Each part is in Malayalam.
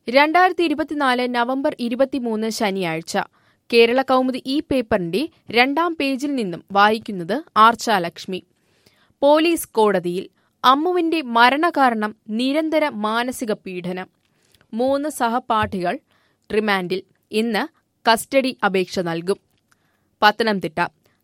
രണ്ടായിരത്തി ഇരുപത്തിനാല് നവംബർ ഇരുപത്തിമൂന്ന് ശനിയാഴ്ച കേരള കൗമുദി ഈ പേപ്പറിന്റെ രണ്ടാം പേജിൽ നിന്നും വായിക്കുന്നത് ആർച്ചാലക്ഷ്മി പോലീസ് കോടതിയിൽ അമ്മുവിന്റെ മരണകാരണം നിരന്തര മാനസിക പീഡനം മൂന്ന് സഹപാഠികൾ റിമാൻഡിൽ ഇന്ന് കസ്റ്റഡി അപേക്ഷ നൽകും പത്തനംതിട്ട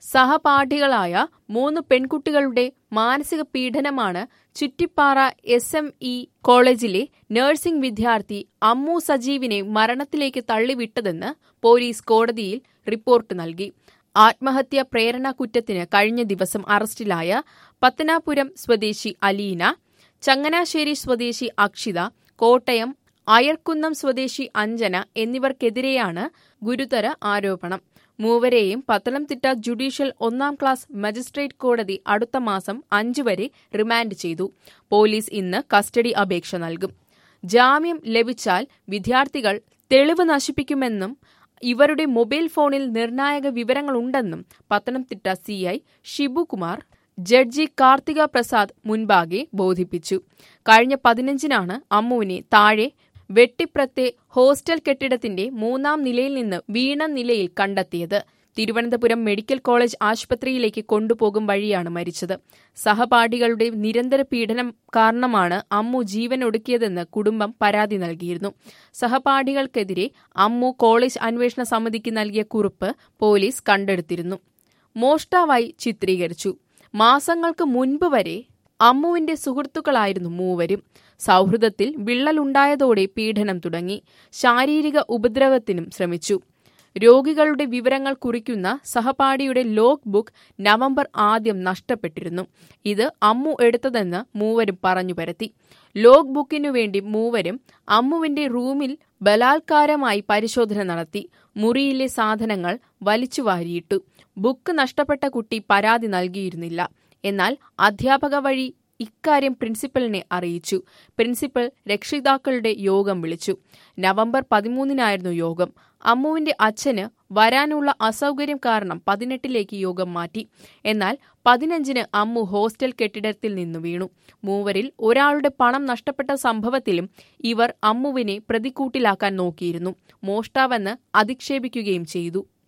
സഹപാഠികളായ മൂന്ന് പെൺകുട്ടികളുടെ മാനസിക പീഡനമാണ് ചുറ്റിപ്പാറ എസ് എം ഇ കോളേജിലെ നഴ്സിംഗ് വിദ്യാർത്ഥി അമ്മു സജീവിനെ മരണത്തിലേക്ക് തള്ളിവിട്ടതെന്ന് പോലീസ് കോടതിയിൽ റിപ്പോർട്ട് നൽകി ആത്മഹത്യാ പ്രേരണ കുറ്റത്തിന് കഴിഞ്ഞ ദിവസം അറസ്റ്റിലായ പത്തനാപുരം സ്വദേശി അലീന ചങ്ങനാശ്ശേരി സ്വദേശി അക്ഷിത കോട്ടയം അയർക്കുന്നം സ്വദേശി അഞ്ജന എന്നിവർക്കെതിരെയാണ് ഗുരുതര ആരോപണം മൂവരെയും പത്തനംതിട്ട ജുഡീഷ്യൽ ഒന്നാം ക്ലാസ് മജിസ്ട്രേറ്റ് കോടതി അടുത്ത മാസം അഞ്ചു വരെ റിമാൻഡ് ചെയ്തു പോലീസ് ഇന്ന് കസ്റ്റഡി അപേക്ഷ നൽകും ജാമ്യം ലഭിച്ചാൽ വിദ്യാർത്ഥികൾ തെളിവ് നശിപ്പിക്കുമെന്നും ഇവരുടെ മൊബൈൽ ഫോണിൽ നിർണായക വിവരങ്ങളുണ്ടെന്നും പത്തനംതിട്ട സിഐ ഷിബുകുമാർ ജഡ്ജി കാർത്തിക പ്രസാദ് മുൻപാകെ ബോധിപ്പിച്ചു കഴിഞ്ഞ പതിനഞ്ചിനാണ് അമ്മുവിനെ താഴെ വെട്ടിപ്രത്തെ ഹോസ്റ്റൽ കെട്ടിടത്തിന്റെ മൂന്നാം നിലയിൽ നിന്ന് വീണ നിലയിൽ കണ്ടെത്തിയത് തിരുവനന്തപുരം മെഡിക്കൽ കോളേജ് ആശുപത്രിയിലേക്ക് കൊണ്ടുപോകും വഴിയാണ് മരിച്ചത് സഹപാഠികളുടെ നിരന്തര പീഡനം കാരണമാണ് അമ്മു ജീവൻ ഒടുക്കിയതെന്ന് കുടുംബം പരാതി നൽകിയിരുന്നു സഹപാഠികൾക്കെതിരെ അമ്മു കോളേജ് അന്വേഷണ സമിതിക്ക് നൽകിയ കുറിപ്പ് പോലീസ് കണ്ടെടുത്തിരുന്നു മോഷ്ടാവായി ചിത്രീകരിച്ചു മാസങ്ങൾക്ക് മുൻപ് വരെ അമ്മുവിന്റെ സുഹൃത്തുക്കളായിരുന്നു മൂവരും സൗഹൃദത്തിൽ വിള്ളലുണ്ടായതോടെ പീഡനം തുടങ്ങി ശാരീരിക ഉപദ്രവത്തിനും ശ്രമിച്ചു രോഗികളുടെ വിവരങ്ങൾ കുറിക്കുന്ന സഹപാഠിയുടെ ലോഗ് ബുക്ക് നവംബർ ആദ്യം നഷ്ടപ്പെട്ടിരുന്നു ഇത് അമ്മു എടുത്തതെന്ന് മൂവരും പറഞ്ഞു പരത്തി ലോഗ് ബുക്കിനു വേണ്ടി മൂവരും അമ്മുവിന്റെ റൂമിൽ ബലാത്കാരമായി പരിശോധന നടത്തി മുറിയിലെ സാധനങ്ങൾ വലിച്ചുവാരിയിട്ടു ബുക്ക് നഷ്ടപ്പെട്ട കുട്ടി പരാതി നൽകിയിരുന്നില്ല എന്നാൽ അധ്യാപക വഴി ഇക്കാര്യം പ്രിൻസിപ്പലിനെ അറിയിച്ചു പ്രിൻസിപ്പൽ രക്ഷിതാക്കളുടെ യോഗം വിളിച്ചു നവംബർ പതിമൂന്നിനായിരുന്നു യോഗം അമ്മുവിന്റെ അച്ഛന് വരാനുള്ള അസൗകര്യം കാരണം പതിനെട്ടിലേക്ക് യോഗം മാറ്റി എന്നാൽ പതിനഞ്ചിന് അമ്മു ഹോസ്റ്റൽ കെട്ടിടത്തിൽ നിന്നു വീണു മൂവരിൽ ഒരാളുടെ പണം നഷ്ടപ്പെട്ട സംഭവത്തിലും ഇവർ അമ്മുവിനെ പ്രതിക്കൂട്ടിലാക്കാൻ നോക്കിയിരുന്നു മോഷ്ടാവെന്ന് അധിക്ഷേപിക്കുകയും ചെയ്തു